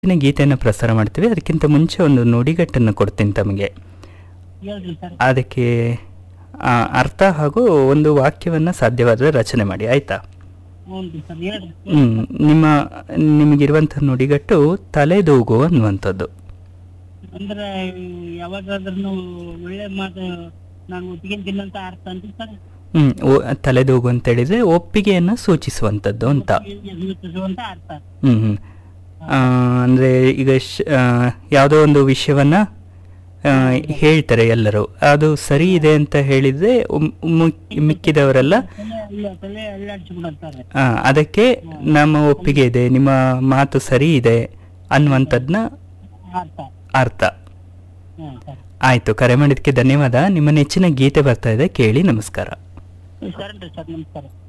ಇವತ್ತಿನ ಗೀತೆಯನ್ನು ಪ್ರಸಾರ ಮಾಡ್ತೀವಿ ಅದಕ್ಕಿಂತ ಮುಂಚೆ ಒಂದು ನುಡಿಗಟ್ಟನ್ನು ಕೊಡ್ತೀನಿ ತಮಗೆ ಹೇಳ್ರಿ ಸರ್ ಅದಕ್ಕೆ ಆ, ಅರ್ಥ ಹಾಗೂ ಒಂದು ವಾಕ್ಯವನ್ನು ಸಾಧ್ಯವಾದರೆ ರಚನೆ ಮಾಡಿ ಆಯ್ತಾ ಹ್ಞೂ ರೀ ಸರ್ ಹೇಳ್ರಿ ಹ್ಮ್ ನಿಮ್ಮ ನಿಮಗಿರುವಂಥ ನುಡಿಗಟ್ಟು ತಲೆದೂಗು ಅನ್ನುವಂಥದ್ದು ಅಂದ್ರೆ ಯಾವಾಗಾದ್ರೂ ಒಳ್ಳೆ ಮಾತು ನಾನು ಒಪ್ಪಿಗೆಂತೀನಿ ಅಂತ ಅರ್ಥ ಅಂತ ಸರ್ ಹ್ಮ್ ಓ- ತಲೆದೂಗು ಅಂತ ಹೇಳಿದ್ರೆ ಒಪ್ಪಿಗೆಯನ್ನು ಸೂಚಿಸುವಂಥದ್ದು ಅಂತ ಸೂಚಿಸುವಂತ ಅರ್ಥ ಹ್ಮ್ ಹ್ಮ್ ಆ, ಅಂದ್ರೆ ಈಗ ಶ- ಆ, ಯಾವುದೋ ಒಂದು ವಿಷಯವನ್ನ ಆ, ಹೇಳ್ತಾರೆ ಎಲ್ಲರೂ ಅದು ಸರಿ ಇದೆ ಅಂತ ಹೇಳಿದ್ರೆ ಉಮ್- ಮುಕ್- ಮಿಕ್ಕಿದವರೆಲ್ಲ ತಲೆ ಅಲ್ಲ ತಲೆ ಅಲ್ಲಾಡ್ಸ್ಬಿಡತ್ತಾರೆ ಆ, ಅದಕ್ಕೆ ನಮ್ಮ ಒಪ್ಪಿಗೆ ಇದೆ ನಿಮ್ಮ ಮಾತು ಸರಿ ಇದೆ ಅನ್ನುವಂಥದ್ನ ಅರ್ಥ ಅರ್ಥ ಹ್ಞೂ ಸರ್ ಆಯ್ತು ಕರೆ ಮಾಡಿದ್ದಕ್ಕೆ ಧನ್ಯವಾದ ನಿಮ್ಮ ನೆಚ್ಚಿನ ಗೀತೆ ಬರ್ತಾ ಇದೆ ಕೇಳಿ ನಮಸ್ಕಾರ ಸರಿ ಸರ್ ನಮಸ್ಕಾರ